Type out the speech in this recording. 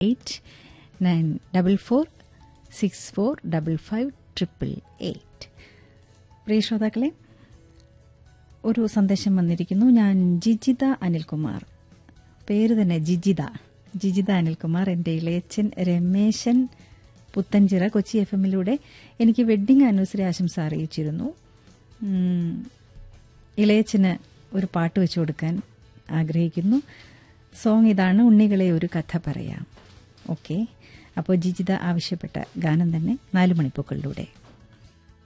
eight nine double four six four double five triple eight പ്രിയ ശ്രോതാക്കളെ ഒരു സന്ദേശം വന്നിരിക്കുന്നു ഞാൻ ജിജിത അനിൽകുമാർ പേര് തന്നെ ജിജിത ജിജിത അനിൽകുമാർ എൻ്റെ ഇളയച്ചൻ രമേശൻ പുത്തഞ്ചിറ കൊച്ചി എഫ് എമ്മിലൂടെ എനിക്ക് വെഡ്ഡിംഗ് ആനിവേഴ്സറി ആശംസ അറിയിച്ചിരുന്നു ഉം, ഇളയച്ചന് ഒരു പാട്ട് വെച്ചു കൊടുക്കാൻ ആഗ്രഹിക്കുന്നു സോങ് ഇതാണ് ഉണ്ണികളെ ഒരു കഥ പറയാം ഓക്കെ അപ്പോൾ ജിജിത ആവശ്യപ്പെട്ട ഗാനം തന്നെ നാല് മണിപ്പൂക്കളിലൂടെ